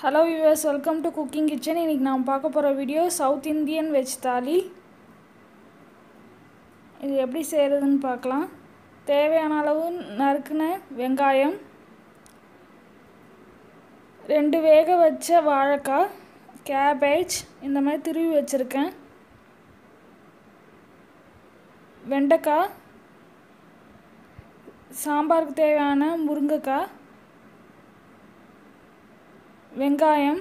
hello viewers welcome to cooking kitchen இன்றைக்கி நான் பார்க்க போகிற வீடியோ சவுத் இந்தியன் வெஜ் தாலி இது எப்படி செய்கிறதுன்னு பார்க்கலாம் தேவையான அளவு நறுக்குன வெங்காயம் ரெண்டு வேக வச்ச வாழைக்காய் கேபேஜ் இந்த மாதிரி திருவி வச்சுருக்கேன் வெண்டைக்காய் சாம்பாருக்கு தேவையான முருங்கைக்காய் வெங்காயம்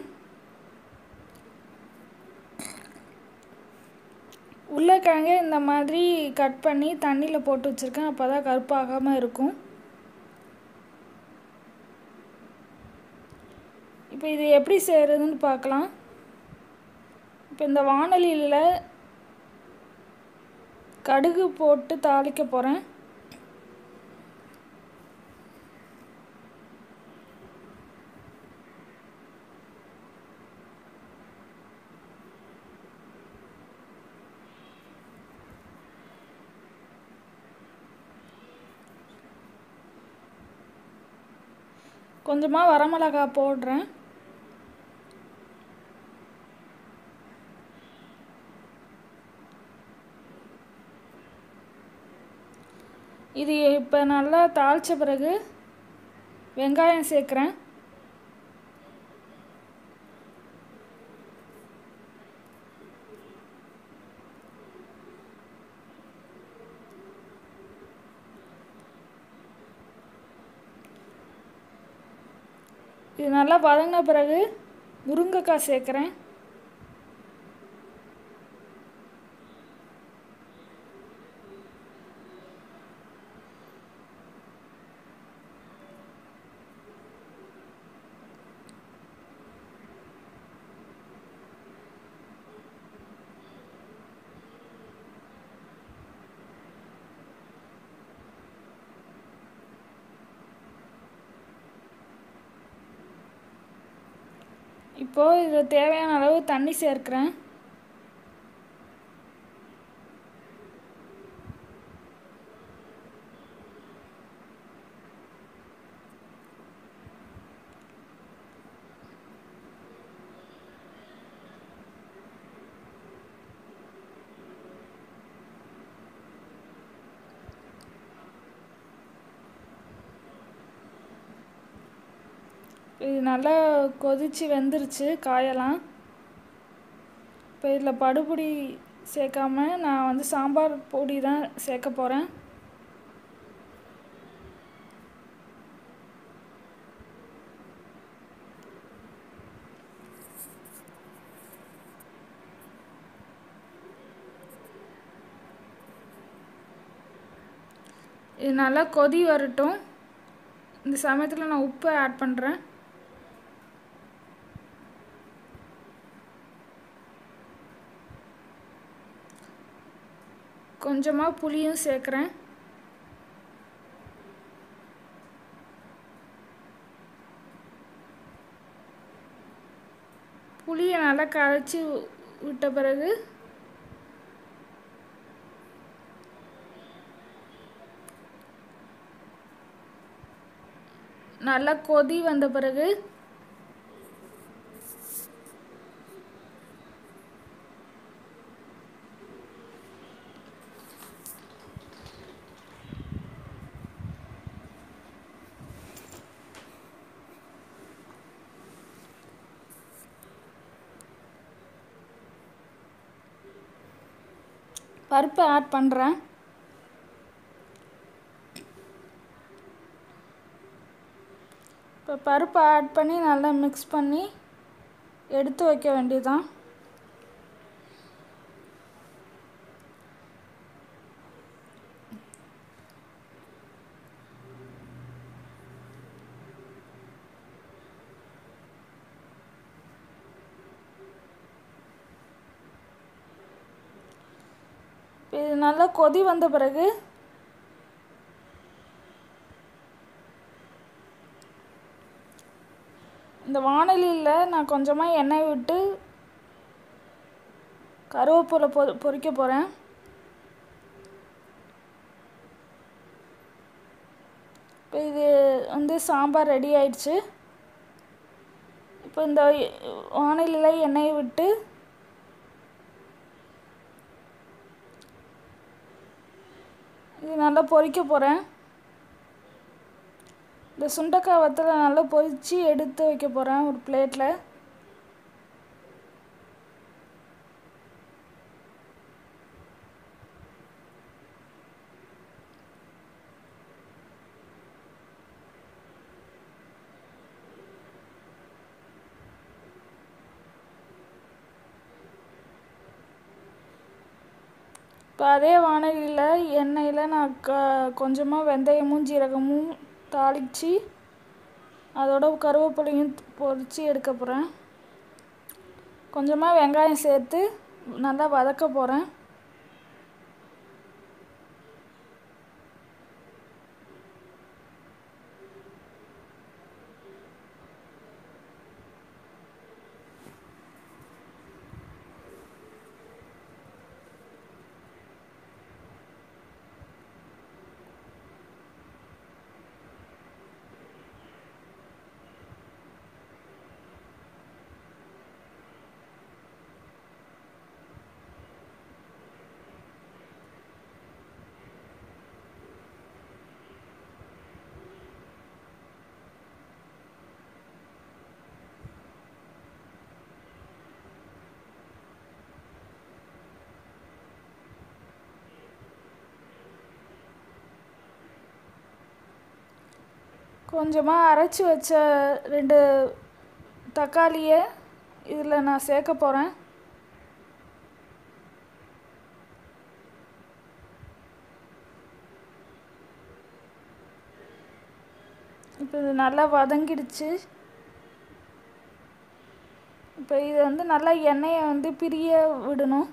உருளைக்கிழங்கு இந்த மாதிரி கட் பண்ணி தண்ணியில் போட்டு வச்சுருக்கேன் அப்போ தான் கருப்பாகாமல் இருக்கும் இப்போ இது எப்படி செய்கிறதுன்னு பார்க்கலாம் இப்போ இந்த வானலியில் கடுகு போட்டு தாளிக்க போகிறேன் கொஞ்சமாக வரமிளகா போடுறேன் இது இப்போ நல்லா தாளித்த பிறகு வெங்காயம் சேர்க்குறேன் இது நல்லா வதங்கின பிறகு முருங்கைக்காய் சேர்க்குறேன் இப்போது இதில் தேவையான அளவு தண்ணி சேர்க்குறேன் இது நல்லா கொதித்து வெந்துருச்சு காயெல்லாம் இப்போ இதில் படுபொடி சேர்க்காம நான் வந்து சாம்பார் பொடி தான் சேர்க்க போகிறேன் இது நல்லா கொதி வரட்டும் இந்த சமயத்தில் நான் உப்பு ஆட் பண்ணுறேன் கொஞ்சமாக புளியும் சேர்க்குறேன் புளியை நல்லா கரைச்சி விட்ட பிறகு நல்லா கொதி வந்த பிறகு பருப்பு ஆட் பண்ணுறேன் இப்போ பருப்பு ஆட் பண்ணி நல்லா மிக்ஸ் பண்ணி எடுத்து வைக்க வேண்டியதுதான் இது நல்லா கொதி வந்த பிறகு இந்த வானலியில் நான் கொஞ்சமாக எண்ணெய் விட்டு கருவேப்பிலை பொ பொரிக்க போகிறேன் இப்போ இது வந்து சாம்பார் ரெடி ஆயிடுச்சு இப்போ இந்த வானிலையில் எண்ணெயை விட்டு இது நல்லா பொரிக்க போகிறேன் இந்த சுண்டக்காய் வத்தலை நல்லா பொரித்து எடுத்து வைக்க போகிறேன் ஒரு பிளேட்டில் இப்போ அதே வானலியில் எண்ணெயில் நான் க கொஞ்சமாக வெந்தயமும் ஜீரகமும் தாளித்து அதோட கருவேப்பிலையும் பொரித்து எடுக்க போகிறேன் கொஞ்சமாக வெங்காயம் சேர்த்து நல்லா வதக்க போகிறேன் கொஞ்சமாக அரைச்சி வச்ச ரெண்டு தக்காளியை இதில் நான் சேர்க்க போகிறேன் இப்போ இது நல்லா வதங்கிடுச்சு இப்போ இது வந்து நல்லா எண்ணெயை வந்து பிரிய விடணும்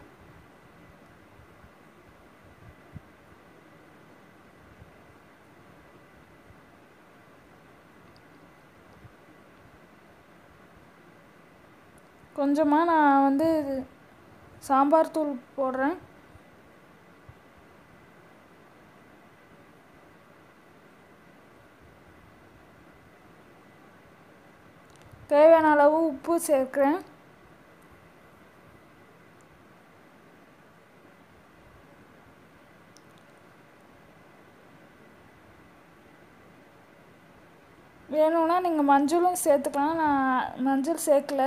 கொஞ்சமாக நான் வந்து சாம்பார் தூள் போடுறேன் தேவையான அளவு உப்பு சேர்க்குறேன் வேணும்னா நீங்கள் மஞ்சளும் சேர்த்துக்கலாம் நான் மஞ்சள் சேர்க்கல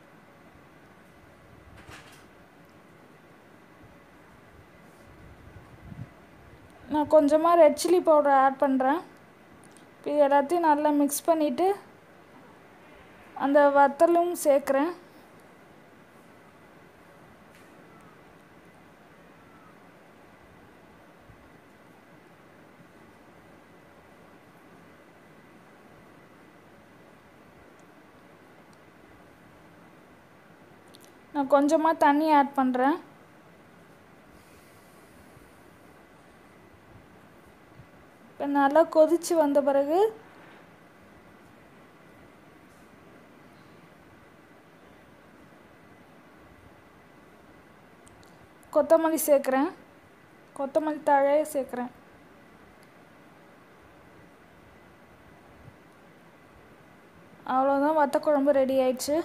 நான் கொஞ்சமாக ரெட் சில்லி பவுடர் ஆட் பண்ணுறேன் இப்போ இது எல்லாத்தையும் நல்லா மிக்ஸ் பண்ணிவிட்டு அந்த வத்தலும் சேர்க்குறேன் நான் கொஞ்சமாக தண்ணி ஆட் பண்ணுறேன் இப்போ நல்லா கொதித்து வந்த பிறகு கொத்தமல்லி சேர்க்குறேன் கொத்தமல்லி தழையை சேர்க்குறேன் அவ்வளோதான் வத்த குழம்பு ரெடி ஆயிடுச்சு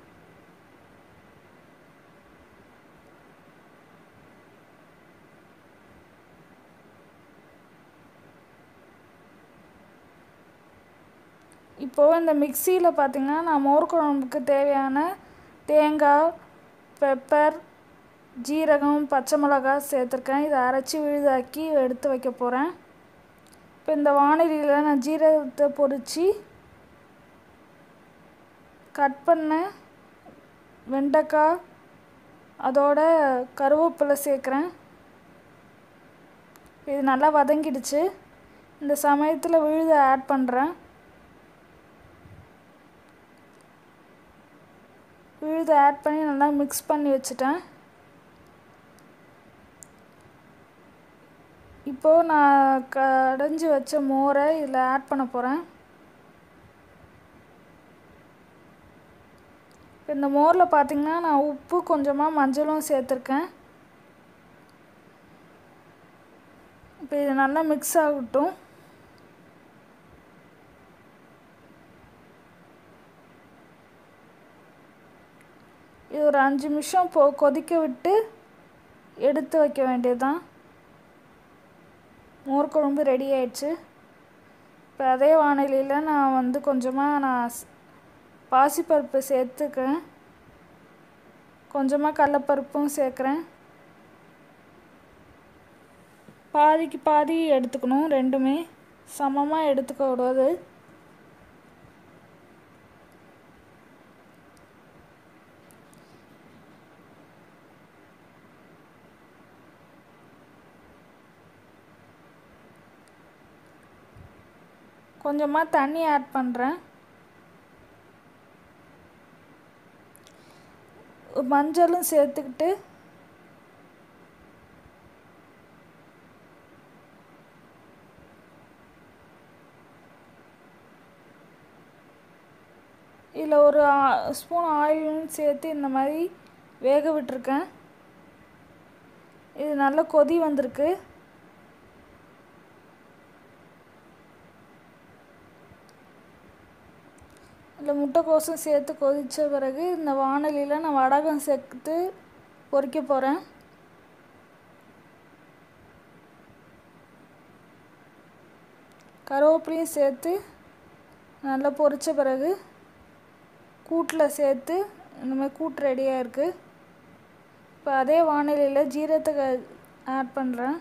இப்போது இந்த மிக்சியில் பார்த்திங்கன்னா நான் மோர் குழம்புக்கு தேவையான தேங்காய் பெப்பர் ஜீரகம் பச்சை மிளகாய் சேர்த்துருக்கேன் இதை அரைச்சி விழுதாக்கி எடுத்து வைக்க போகிறேன் இப்போ இந்த வானிலையில் நான் ஜீரகத்தை பொரித்து கட் பண்ண வெண்டைக்காய் அதோட கருவேப்பிலை சேர்க்குறேன் இது நல்லா வதங்கிடுச்சு இந்த சமயத்தில் விழுதை ஆட் பண்ணுறேன் விழுதை ஆட் பண்ணி நல்லா மிக்ஸ் பண்ணி வச்சுட்டேன் இப்போது நான் கடைஞ்சி வச்ச மோரை இதில் ஆட் பண்ண போகிறேன் இந்த மோரில் பார்த்திங்கன்னா நான் உப்பு கொஞ்சமாக மஞ்சளும் சேர்த்துருக்கேன் இப்போ இது நல்லா மிக்ஸ் ஆகட்டும் இது ஒரு அஞ்சு நிமிஷம் போ கொதிக்க விட்டு எடுத்து வைக்க வேண்டியதுதான் மோர் குழம்பு ரெடி ஆயிடுச்சு இப்போ அதே வானிலையில் நான் வந்து கொஞ்சமாக நான் ஸ்- பாசிப்பருப்பு சேர்த்துக்கிறேன் கொஞ்சமாக கடலப்பருப்பும் சேர்க்குறேன் பாதிக்கு பாதி எடுத்துக்கணும் ரெண்டுமே சமமாக எடுத்துக்க கூடாது கொஞ்சமாக தண்ணி ஆட் பண்ணுறேன் மஞ்சளும் சேர்த்துக்கிட்டு இதில் ஒரு ஸ்பூன் ஆயிலும் சேர்த்து இந்த மாதிரி வேக விட்டுருக்கேன் இது நல்ல கொதி வந்திருக்கு இதில் முட்டைக்கோசும் சேர்த்து கொதித்த பிறகு இந்த வாணலியில் நான் வடகம் சேர்த்து பொரிக்க போகிறேன் கருவேப்பிலையும் சேர்த்து நல்லா பொரித்த பிறகு கூட்டில் சேர்த்து இந்த மாதிரி கூட்டு ரெடியாக இருக்குது இப்போ அதே வானிலையில் ஜீரகத்தை ஆட் பண்ணுறேன்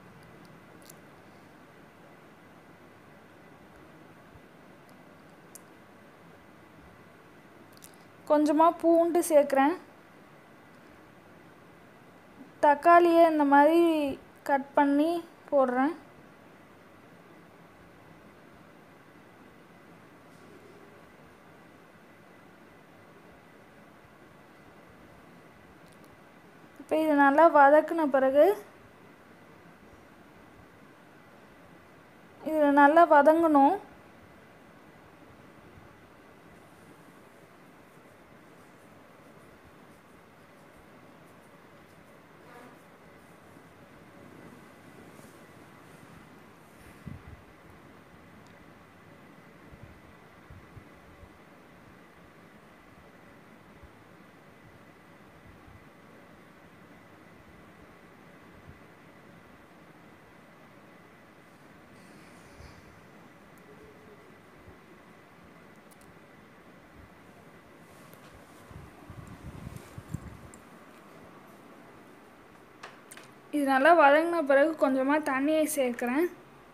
கொஞ்சமாக பூண்டு சேர்க்குறேன் தக்காளியை இந்த மாதிரி கட் பண்ணி போடுறேன் இப்போ இது நல்லா வதக்குன பிறகு இது நல்லா வதங்கணும் இது நல்லா வதங்கின பிறகு கொஞ்சமாக தண்ணியை சேர்க்குறேன்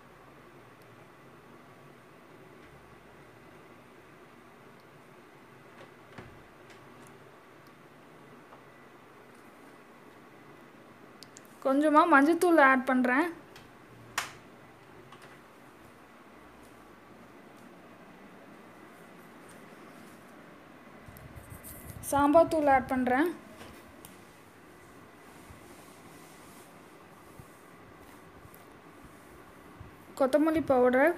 கொஞ்சமாக மஞ்சத்தூள் ஆட் பண்ணுறேன் சாம்பார் தூள் ஆட் பண்ணுறேன் கொத்தமல்லி பவுடர்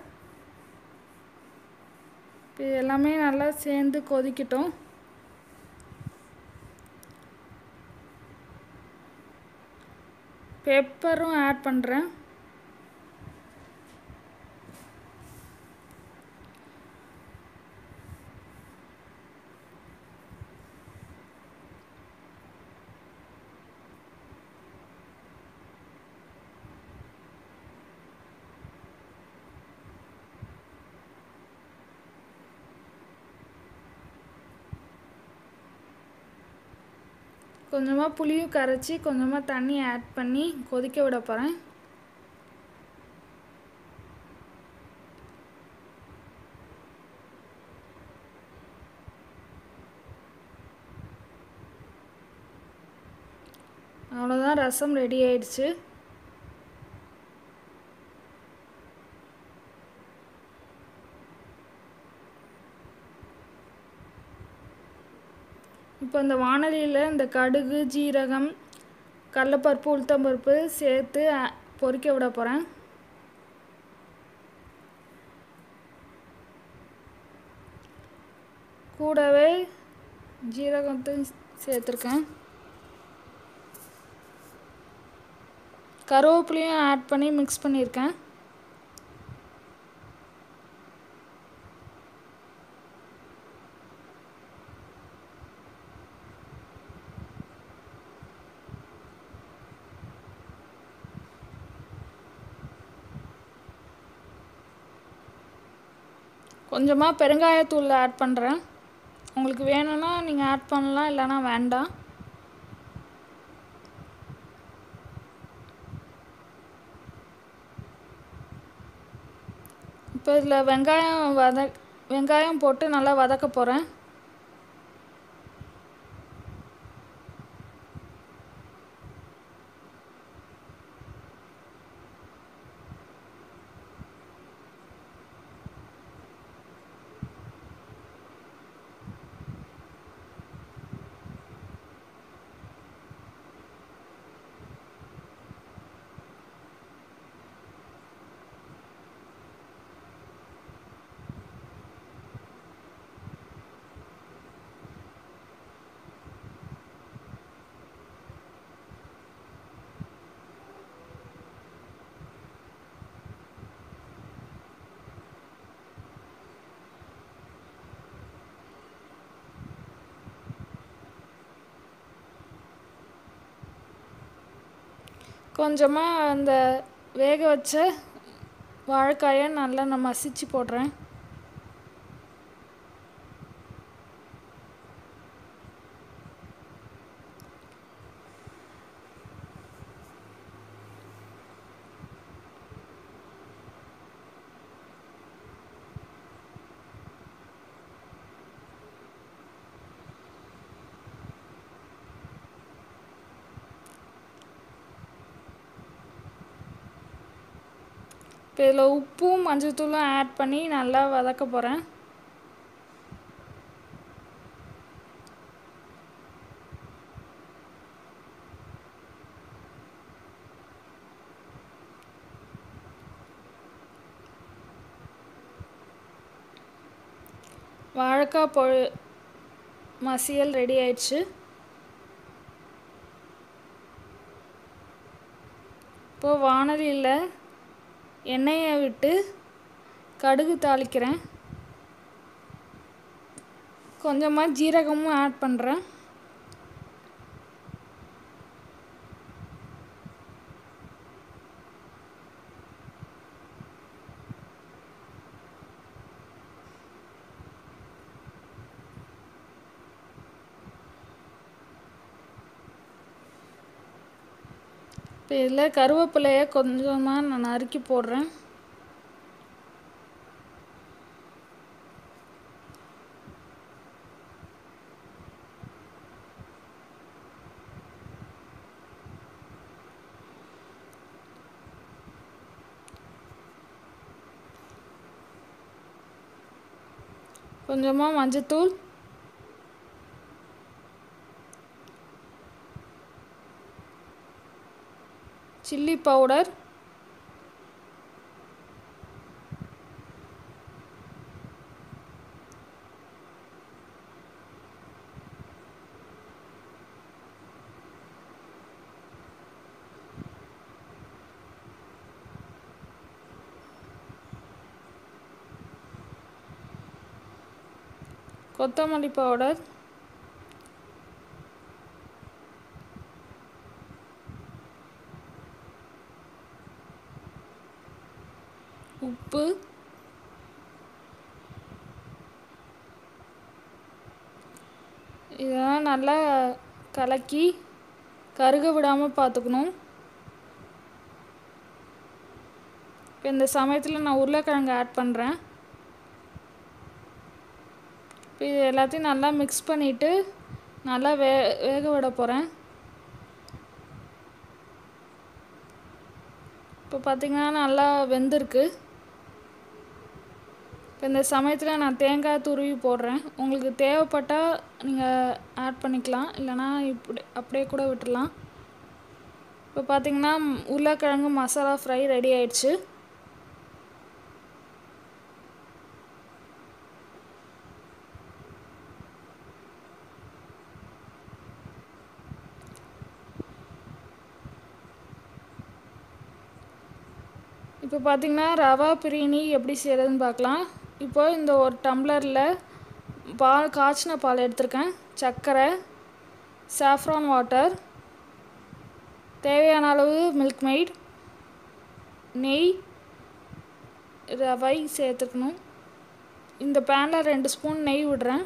இப்போ இது எல்லாமே நல்லா சேர்ந்து கொதிக்கட்டும் பெப்பரும் ஆட் பண்ணுறேன் கொஞ்சமாக புளியும் கரைச்சி கொஞ்சமாக தண்ணி ஆட் பண்ணி கொதிக்க விட போகிறேன் அவ்வளோதான் ரசம் ரெடி ஆயிடுச்சு இப்போ இந்த வானலியில் இந்த கடுகு ஜீரகம் கடலப்பருப்பு உளுத்தம்பருப்பு சேர்த்து அ- பொரிக்க விட போகிறேன் கூடவே ஜீரகத்தையும் சேர்த்துருக்கேன் கருவேப்பிலையும் ஆட் பண்ணி மிக்ஸ் பண்ணியிருக்கேன் கொஞ்சமாக பெருங்காயத்தூள் ஆட் பண்ணுறேன் உங்களுக்கு வேணும்னா நீங்கள் ஆட் பண்ணலாம் இல்லைனா வேண்டாம் இப்போ இதில் வெங்காயம் வத வெங்காயம் போட்டு நல்லா வதக்க போகிறேன் கொஞ்சமாக அந்த வேக வச்ச வாழைக்காயை நல்லா நான் மசிச்சு போடுறேன் இப்போ இதில் உப்பும் மஞ்சள்தூளும் ஆட் பண்ணி நல்லா வதக்க போகிறேன் வாழைக்காய் பொ மசியல் ரெடி ஆயிடுச்சு இப்போது வானலியில் எண்ணெயை விட்டு கடுகு தாளிக்கிறேன் கொஞ்சமாக ஜீரகமும் ஆட் பண்ணுறேன் இப்போ இதில் கருவேப்பிலையை கொஞ்சமாக நான் நறுக்கி போடுறேன் கொஞ்சமாக மஞ்சத்தூள் சில்லி பவுடர் கொத்தமல்லி பவுடர் உப்பு இதெல்லாம் நல்லா கலக்கி கருக விடாமல் பார்த்துக்கணும் இப்போ இந்த சமயத்தில் நான் உருளைக்கிழங்கு ஆட் பண்ணுறேன் இப்போ இது எல்லாத்தையும் நல்லா மிக்ஸ் பண்ணிவிட்டு நல்லா வே வேக விட போகிறேன் இப்போ பார்த்திங்கன்னா நல்லா வெந்திருக்கு இப்போ இந்த சமயத்தில் நான் தேங்காய் துருவி போடுறேன் உங்களுக்கு தேவைப்பட்டால் நீங்கள் ஆட் பண்ணிக்கலாம் இல்லைனா இப்படி அப்படியே கூட விட்டுடலாம் இப்போ பார்த்திங்கன்னா உருளைக்கிழங்கு மசாலா ஃப்ரை ரெடி ஆயிடுச்சு இப்போ பார்த்திங்கன்னா ரவா பிரியாணி எப்படி செய்கிறதுன்னு பார்க்கலாம் இப்போ இந்த ஒரு டம்ளரில் பால் காய்ச்சின பால் எடுத்திருக்கேன் சர்க்கரை சாஃப்ரான் வாட்டர் தேவையான அளவு மில்க் மெய்ட் நெய் ரவை சேர்த்துக்கணும் இந்த பேனில் ரெண்டு ஸ்பூன் நெய் விடுறேன்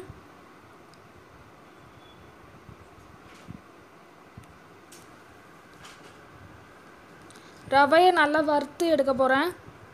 ரவையை நல்லா வறுத்து எடுக்க போகிறேன்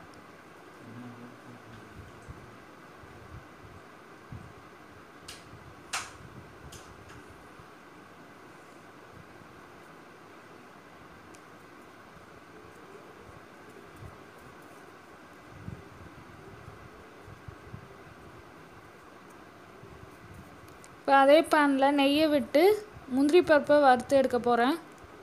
இப்போ அதே பேனில் நெய்யை விட்டு முந்திரி பருப்பை வறுத்து எடுக்க போகிறேன்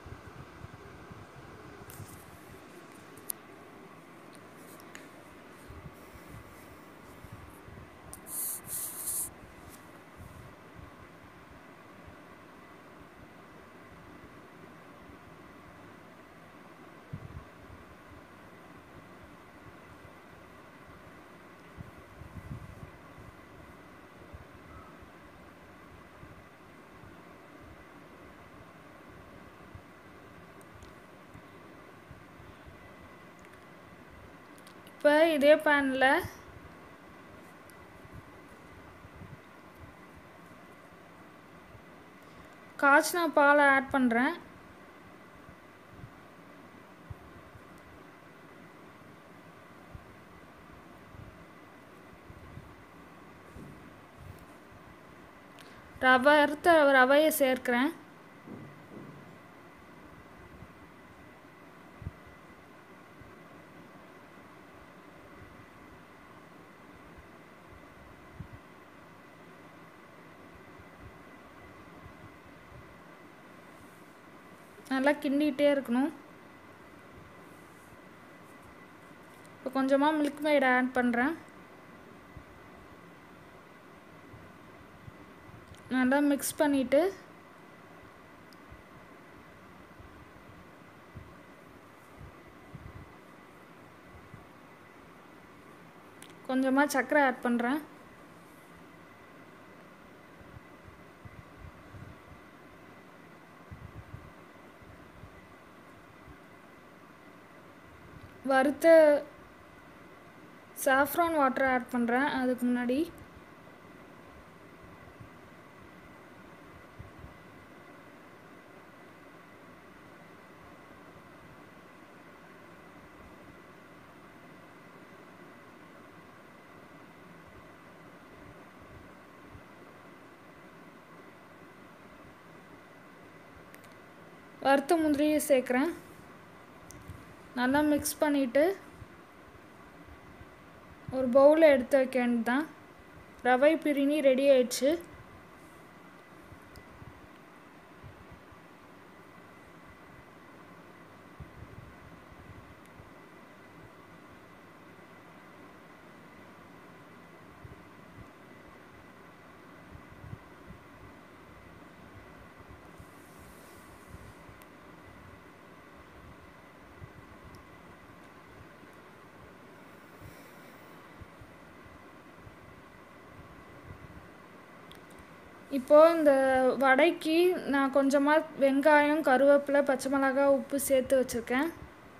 இப்போ இதே பேனில் காய்ச்சின பாலை ஆட் பண்ணுறேன் ரவை அறுத்த ரவையை சேர்க்கிறேன் நல்லா கிண்டிகிட்டே இருக்கணும் இப்போ கொஞ்சமாக மில்க் மேட் ஆட் பண்ணுறேன் நல்லா மிக்ஸ் பண்ணிவிட்டு கொஞ்சமாக சர்க்கரை ஆட் பண்ணுறேன் வறுத்த சாஃப்ரான் வாட்டர் ஆட் பண்ணுறேன் அதுக்கு முன்னாடி வறுத்த முந்திரியை சேர்க்குறேன் நல்லா மிக்ஸ் பண்ணிவிட்டு ஒரு பவுலில் எடுத்து வைக்க வேண்டியதுதான் ரவை பிரிணி ரெடி ஆயிடுச்சு இப்போது இந்த வடைக்கு நான் கொஞ்சமாக வெங்காயம் கருவேப்பிலை பச்சை மிளகாய் உப்பு சேர்த்து வச்சுருக்கேன்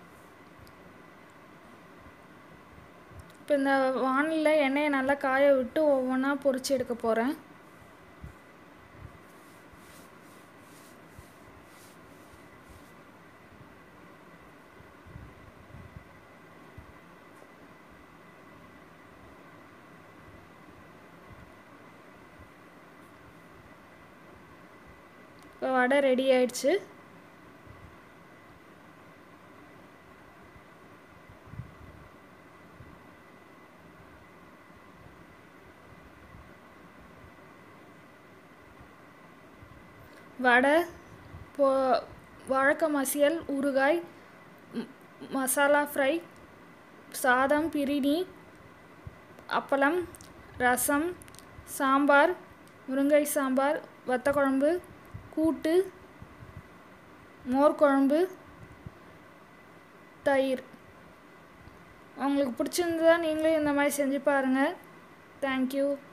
இப்போ இந்த வானில் எண்ணெயை நல்லா காய விட்டு ஒவ்வொன்றா பொரிச்சு எடுக்க போகிறேன் இப்போ வடை ரெடி ஆயிடுச்சு வடை போ வாழைக்காய் மசியல் ஊறுகாய் ம், மசாலா ஃப்ரை சாதம் பிரிணி அப்பளம் ரசம் சாம்பார் முருங்கை சாம்பார் வத்த குழம்பு கூட்டு மோர் குழம்பு தயிர் உங்களுக்கு பிடிச்சிருந்ததா நீங்களும் இந்த மாதிரி செஞ்சு பாருங்கள் தேங்க்யூ